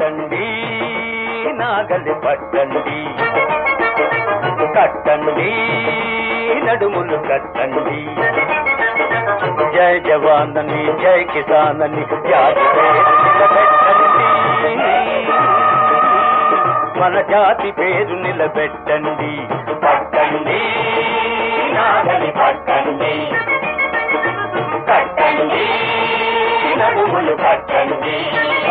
పట్టండి నాగలి పట్టండి కట్టండి నడుములు కట్టండి జై జవానని జై కిసానని జాతి పేరు నిలబెట్టండి మన జాతి పేరు నిలబెట్టండి పట్టండి నాగలి పట్టండి కట్టండి నడుములు కట్టండి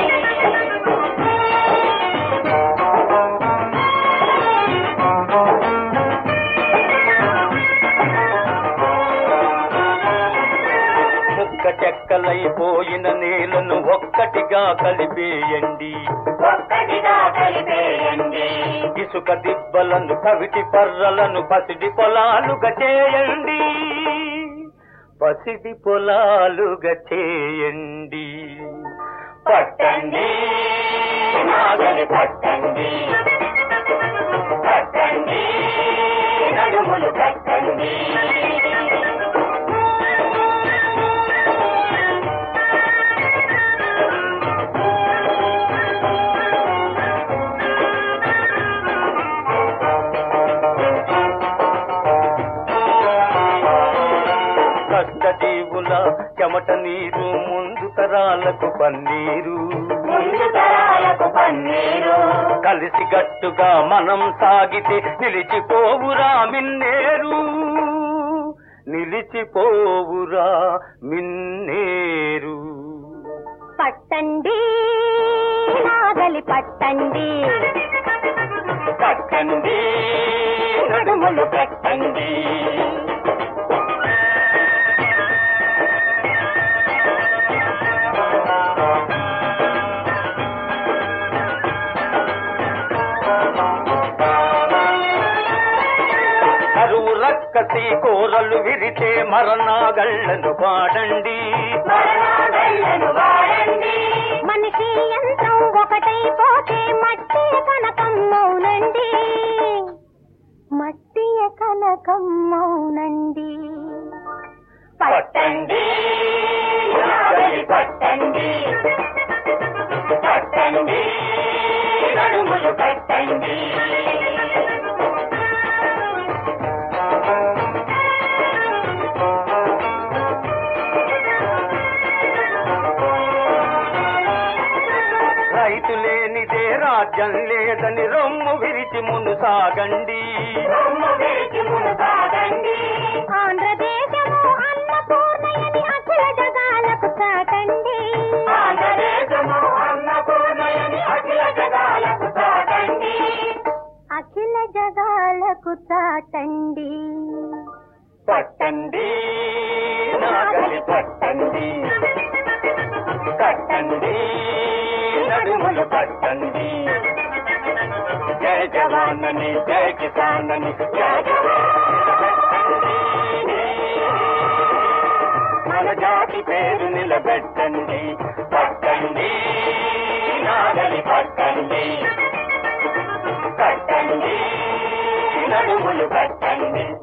ముక్క చెక్కలైపోయిన నేలను ఒక్కటిగా కలిపేయండి ఒక్కటిగా కలిపేయండి ఇసుక దిబ్బలను కవిటి పర్రలను పసిడి పొలాలుగా చేయండి పసిడి పొలాలుగా చేయండి పట్టండి నాగలి పట్టండి కట్టండి నడుములు కట్టండి కష్టజీవుల చెమట నీరు ముందు తరాలకు పన్నీరు ముందు తరాలకు పన్నీరు కలిసి గట్టుగా మనం సాగితే నిలిచిపోవురా మిన్నేరు నిలిచిపోవురా మిన్నేరు పట్టండి నాగలి పట్టండి కట్టండి నడుములు కట్టండి కరువు రక్కసి కోరలు విరితే మరణాగళ్ళను పాడండి మరణాలను వాడండి మనిషి యంత్రం ఒకటైపోతే మట్టి కనకం మౌనండి మట్టి కనకం మౌనండి పట్టండి నాగలి పట్టండి కట్టండి నడుములు కట్టండి రైతు లేనిదే రాజ్యం లేదని రొమ్ము విరిచి మును సాగండి రొమ్ము విరిచి మునుసాగండి ఆంధ్రదేశము అన్నపూర్ణయని అఖిల జగాలకు చాటండి ఆంధ్రదేశము అన్నపూర్ణయని అఖిల జగాలకు చాటండి అఖిల జగాలకు చాటండి పట్టండి నాగలి పట్టండి కట్టండి నడుములు పట్టండి జయ జవానని జయ కిసానని జయ జవానని మన జాతి పేరు నిలబెట్టండి పట్టండి నాగలి పట్టండి కట్టండి నడుములు కట్టండి